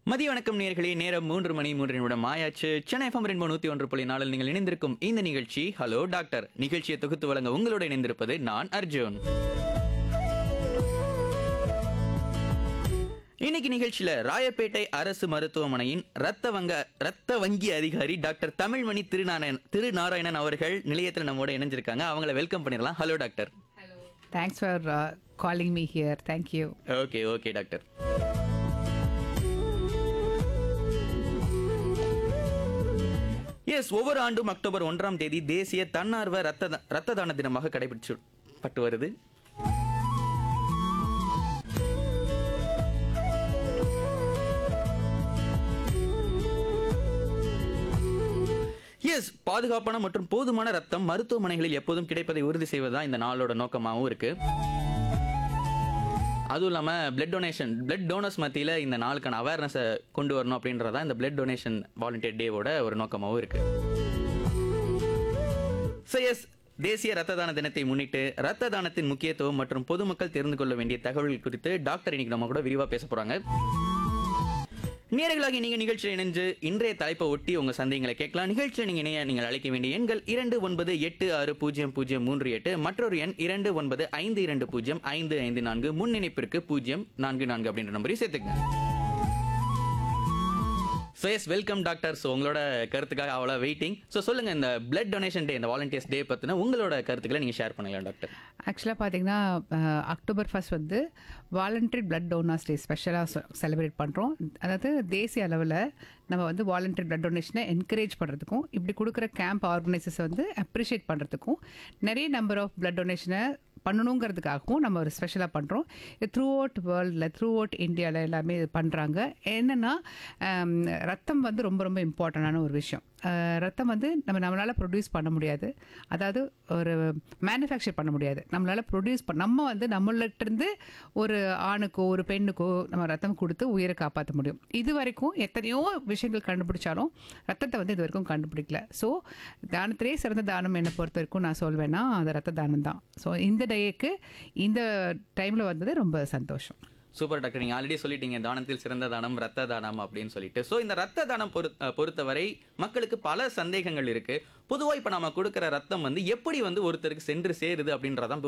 மதிய வணக்கம் நேர்களே நேரம் மூன்று மணி மூன்று நிமிடம் ஆயாச்சு சென்னை எஃப்எம் ரெண்டு நூத்தி ஒன்று புள்ளி நாலில் நீங்கள் இணைந்திருக்கும் இந்த நிகழ்ச்சி ஹலோ டாக்டர் நிகழ்ச்சியை தொகுத்து வழங்க உங்களோட இணைந்திருப்பது நான் அர்ஜுன் இன்னைக்கு நிகழ்ச்சியில ராயப்பேட்டை அரசு மருத்துவமனையின் ரத்த வங்க ரத்த வங்கி அதிகாரி டாக்டர் தமிழ்மணி திருநாராயணன் திருநாராயணன் அவர்கள் நிலையத்தில் நம்மோட இணைஞ்சிருக்காங்க அவங்கள வெல்கம் பண்ணிடலாம் hello doctor Thanks for uh, calling me here. Thank you. Okay okay doctor yes ஒவ்வொரு ஆண்டும் அக்டோபர் ஒன்றாம் தேதி தேசிய தன்னார்வ ரத்த த- ரத்த தான தினமாக கடைபிடிக்கப்பட்டு வருது எஸ் பாதுகாப்பான மற்றும் போதுமான ரத்தம் மருத்துவமனைகளில் எப்போதும் கிடைப்பதை உறுதி செய்வதுதான் இந்த நாளோட நோக்கமாகவும் இருக்கு அதுவும் இல்லாமல் பிளட் டொனேஷன் பிளட் டோனர்ஸ் மத்தியில் இந்த நாளுக்கான அவேர்னஸை கொண்டு வரணும் அப்படின்றதா இந்த பிளட் டொனேஷன் வாலண்டியர் டேவோட ஒரு நோக்கமாகவும் இருக்கு ஸோ எஸ் தேசிய ரத்த தான தினத்தை முன்னிட்டு ரத்த தானத்தின் முக்கியத்துவம் மற்றும் பொதுமக்கள் தெரிந்து கொள்ள வேண்டிய தகவல்கள் குறித்து டாக்டர் இன்னைக்கு நம்ம கூட விரிவாக பேச போகிறாங்க நேர்களாகி நீங்க நிகழ்ச்சியில் இணைஞ்சு இன்றைய தலைப்பை ஒட்டி உங்க சந்தேகங்களை கேட்கலாம் நிகழ்ச்சியில் நீங்க இணைய நீங்கள் அழைக்க வேண்டிய எண்கள் இரண்டு ஒன்பது எட்டு ஆறு பூஜ்ஜியம் பூஜ்ஜியம் மூன்று எட்டு மற்றொரு எண் இரண்டு ஒன்பது ஐந்து இரண்டு பூஜ்ஜியம் ஐந்து ஐந்து நான்கு முன்னிணைப்பிற்கு பூஜ்ஜியம் நான்கு நான்கு அப்படின்ற நம்பரையும் சேர்த்துக்கங்க so yes welcome doctor so உங்களோட கருத்துக்காக அவ்வளோ வெயிட்டிங் ஸோ சொல்லுங்க இந்த பிளட் டொனேஷன் டே இந்த வாலண்டியர்ஸ் டே பற்றின உங்களோட கருத்துக்களை நீங்கள் ஷேர் பண்ணலாம் டாக்டர் ஆக்சுவலாக பார்த்தீங்கன்னா அக்டோபர் ஃபர்ஸ்ட் வந்து வாலண்டரி பிளட் டோனர்ஸ் டே ஸ்பெஷலாக செலிப்ரேட் பண்ணுறோம் அதாவது தேசிய அளவில் நம்ம வந்து வாலண்டரி பிளட் டொனேஷனை என்கரேஜ் பண்ணுறதுக்கும் இப்படி கொடுக்குற கேம்ப் ஆர்கனைசர்ஸ் வந்து அப்ரிஷியேட் பண்ணுறதுக்கும் நிறைய நம்பர் ஆஃப் பிளட் டொனேஷனை பண்ணணுங்கிறதுக்காகவும் நம்ம ஒரு ஸ்பெஷலாக பண்ணுறோம் இது த்ரூ அவுட் வேர்ல்டில் த்ரூ அவுட் இந்தியாவில் எல்லாமே இது பண்ணுறாங்க என்னென்னா ரத்தம் வந்து ரொம்ப ரொம்ப இம்பார்ட்டண்டான ஒரு விஷயம் அஹ், ரத்தம் வந்து நம்ம நம்மளால் ப்ரொடியூஸ் பண்ண முடியாது அதாவது ஒரு மேனுஃபேக்சர் பண்ண முடியாது நம்மளால் ப்ரொடியூஸ் பண்ண நம்ம வந்து நம்மள்கிட்டருந்து ஒரு ஆணுக்கோ ஒரு பெண்ணுக்கோ நம்ம ரத்தம் கொடுத்து உயிரை காப்பாற்ற முடியும் இது வரைக்கும் எத்தனையோ விஷயங்கள் கண்டுபிடிச்சாலும் ரத்தத்தை வந்து இது வரைக்கும் கண்டுபிடிக்கல ஸோ தானத்திலே சிறந்த தானம் என்னை பொறுத்த வரைக்கும் நான் சொல்வேன்னா அது ரத்த தானம் தான் ஸோ இந்த டேக்கு இந்த டைமில் வந்தது ரொம்ப சந்தோஷம் சூப்பர் டாக்டர் நீங்கள் ஆல்ரெடி சொல்லிட்டீங்க தானத்தில் சிறந்த தானம் ரத்த தானம் அப்படின்னு சொல்லிட்டு ஸோ இந்த ரத்த தானம் பொறு அஹ் பொறுத்தவரை மக்களுக்கு பல சந்தேகங்கள் இருக்கு பொதுவாக இப்போ நம்ம கொடுக்குற ரத்தம் வந்து எப்படி வந்து ஒருத்தருக்கு சென்று சேருது அப்படின்றதான்